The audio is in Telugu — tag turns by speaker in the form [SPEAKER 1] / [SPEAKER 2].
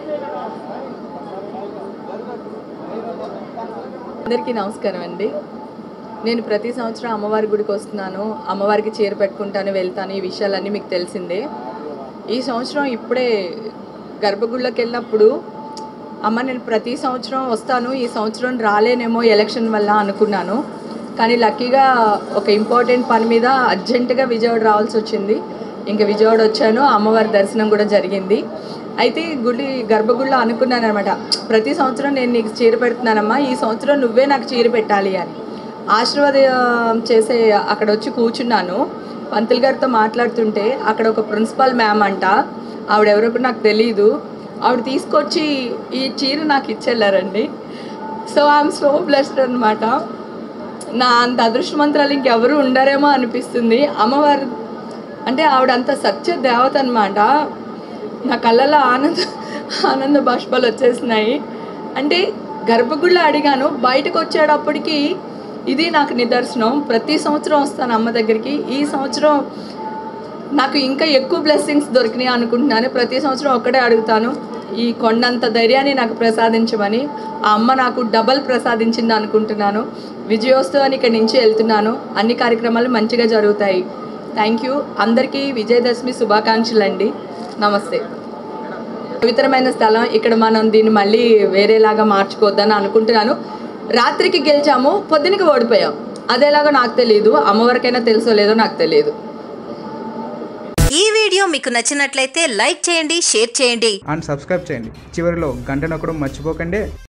[SPEAKER 1] అందరికీ నమస్కారం అండి నేను ప్రతి సంవత్సరం అమ్మవారి గుడికి వస్తున్నాను అమ్మవారికి చీర పెట్టుకుంటాను వెళ్తాను ఈ విషయాలన్నీ మీకు తెలిసిందే ఈ సంవత్సరం ఇప్పుడే గర్భగుడిలోకి వెళ్ళినప్పుడు అమ్మ నేను ప్రతి సంవత్సరం వస్తాను ఈ సంవత్సరం రాలేనేమో ఎలక్షన్ వల్ల అనుకున్నాను కానీ లక్కీగా ఒక ఇంపార్టెంట్ పని మీద అర్జెంటుగా విజయవాడ రావాల్సి వచ్చింది ఇంకా విజయవాడ వచ్చాను అమ్మవారి దర్శనం కూడా జరిగింది అయితే గుడి గర్భగుడిలో అనుకున్నాను అనమాట ప్రతి సంవత్సరం నేను నీకు చీర పెడుతున్నానమ్మా ఈ సంవత్సరం నువ్వే నాకు చీర పెట్టాలి అని ఆశీర్వాదం చేసే అక్కడ వచ్చి కూర్చున్నాను పంతులు గారితో మాట్లాడుతుంటే అక్కడ ఒక ప్రిన్సిపల్ మ్యామ్ అంట ఆవిడెవరో కూడా నాకు తెలియదు ఆవిడ తీసుకొచ్చి ఈ చీర నాకు ఇచ్చెళ్ళారండి సో ఐఎమ్ సో బ్లెస్డ్ అనమాట నా అంత అదృష్టమంత్రాలు ఇంకెవరు ఉండరేమో అనిపిస్తుంది అమ్మవారు అంటే ఆవిడ అంత సత్య దేవత అనమాట నా కళ్ళలో ఆనంద ఆనంద బాష్పాలు వచ్చేసినాయి అంటే గర్భగుడిలో అడిగాను బయటకు వచ్చేటప్పటికి ఇది నాకు నిదర్శనం ప్రతి సంవత్సరం వస్తాను అమ్మ దగ్గరికి ఈ సంవత్సరం నాకు ఇంకా ఎక్కువ బ్లెస్సింగ్స్ దొరికినాయి అనుకుంటున్నాను ప్రతి సంవత్సరం ఒక్కడే అడుగుతాను ఈ కొండంత ధైర్యాన్ని నాకు ప్రసాదించమని ఆ అమ్మ నాకు డబల్ ప్రసాదించింది అనుకుంటున్నాను విజయోత్సవాన్ని ఇక్కడి నుంచి వెళ్తున్నాను అన్ని కార్యక్రమాలు మంచిగా జరుగుతాయి థ్యాంక్ యూ అందరికీ విజయదశమి శుభాకాంక్షలు అండి నమస్తే పవిత్రమైన స్థలం ఇక్కడ మనం దీన్ని మళ్ళీ వేరేలాగా మార్చుకోవద్దని అనుకుంటున్నాను రాత్రికి గెలిచాము పొద్దునకి ఓడిపోయాం అదేలాగా నాకు తెలియదు అమ్మవారికైనా తెలుసో లేదో నాకు తెలియదు
[SPEAKER 2] ఈ వీడియో మీకు నచ్చినట్లయితే లైక్ చేయండి షేర్ చేయండి
[SPEAKER 3] అండ్ సబ్స్క్రైబ్ చేయండి చివరిలో గంట నొక్కడం మర్చిపోకండి